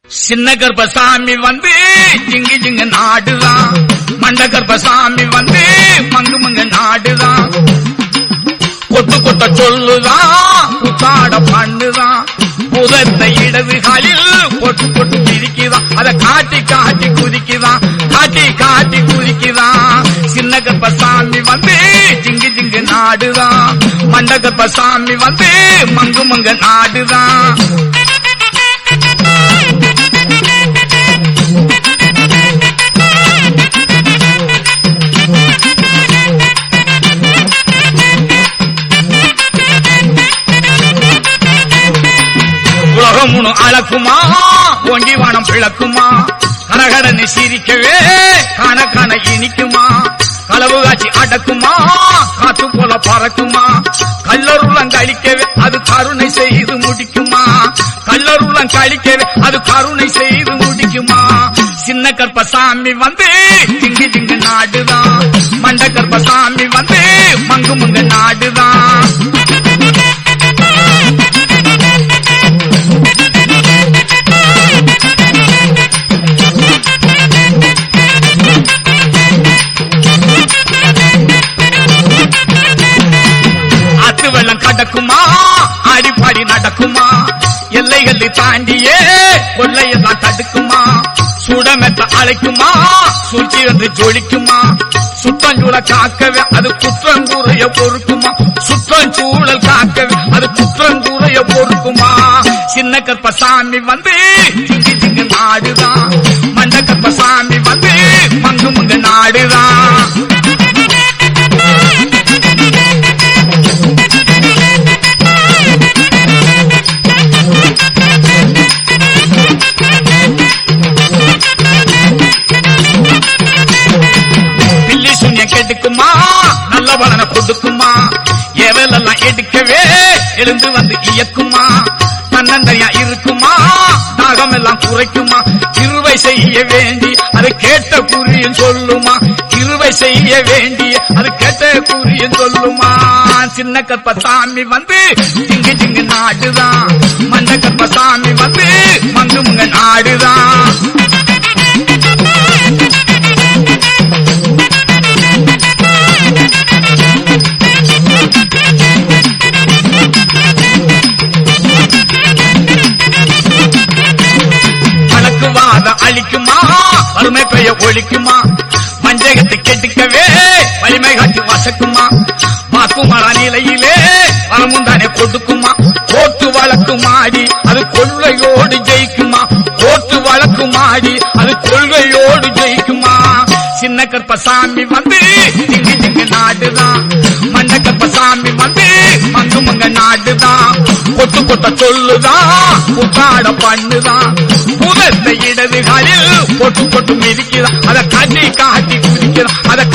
சின்ன கர்ப்பசாமி வந்து ஜிங்கு ஜிங்கு நாடுதான் மண்ட கர்ப்பசாமி வந்து மங்கு மங்கு நாடுதான் கொட்டு கொட்ட சொல்லுதான் புத்தாட பண்ணுதான் புதத்தை இடது காலில் பொட்டு பொட்டு பிரிக்குதான் அத காட்டி காட்டி குதிக்குதான் காட்டி காட்டி குதிக்குதான் சின்ன கர்ப்பசாமி வந்து ஜிங்கு ஜிங்கு நாடுதான் மண்ட கர்ப்பசாமி வந்து மங்கு மங்கு நாடுதான் உலகம் முழு அளக்குமா ஒண்டி வானம் பிளக்குமா கரகரன்னு சிரிக்கவே காண காண இனிக்குமா களவு காட்சி அடக்குமா காத்து போல பறக்குமா கல்லருளம் கழிக்கவே அது கருணை செய்து முடிக்குமா கல்லருளம் கழிக்கவே அது கருணை செய்து முடிக்குமா சின்ன கற்பசாமி வந்து திங்கு திங்கு நாடுதான் மண்ட கற்பசாமி வந்து மங்கு மங்கு நாடுதான் ஆத்து வெள்ளம் கடக்குமா ஆடிப்பாடி நடக்குமா எல்லைகளை தாண்டியே கொள்ளையெல்லாம் தடுக்குமா சுடமெத்த அழைக்குமா சூழ்ச்சி வந்து ஜொலிக்குமா சுற்றஞ்சூழ காக்கவே அது குற்றங்கூறைய பொறுக்குமா சுற்றஞ்சூழல் காக்கவே அது குற்றங்கூறைய பொறுக்குமா சின்ன கற்பசாமி வந்து திங்கு திங்கு நாடுதான் மண்ட கற்பசாமி வந்து மங்கு மங்கு நாடுதான் பில்லி சூன்யம் கெடுக்குமா நல்ல பலனை கொடுக்குமா எவலெல்லாம் எடுக்கவே எழுந்து வந்து இயக்குமா தன்னந்தனியா இருக்குமா தாகம் எல்லாம் குறைக்குமா இருவை செய்ய வேண்டி அது கேட்ட குறியும் சொல்லுமா இருவை செய்ய வேண்டி அது கேட்ட குறியும் சொல்லுமா சின்ன கற்பசாமி வந்து திங்கு திங்கு நாடுதான் மண்ட கற்பசாமி வந்து மங்கு மங்க நாடுதான் கணக்குவாத அழிக்குமா வறுமை பெய்ய ஒழிக்குமா மஞ்சகத்தை கெடுக்கவே வலிமை காட்டி வசக்குமா வாக்குமர நிலையிலே வரமுந்தானே கொடுக்குமா கோட்டு வழக்கு மாடி அது கொள்கையோடு ஜெயிக்குமா கோட்டு வழக்கு மாடி அது கொள்கையோடு ஜெயிக்குமா சின்ன கற்பசாமி வந்து திங்கு திங்கு நாடுதான் மண்ட கற்பசாமி வந்து மங்கு மங்க நாடுதான் கொட்டு கொட்ட சொல்லுதான் புத்தாட பண்ணுதான் புதத்தை இடது காலில் பொட்டு பொட்டு மிதிக்கிறான் அதை காட்டி காட்டி குதிக்கிறான் அதை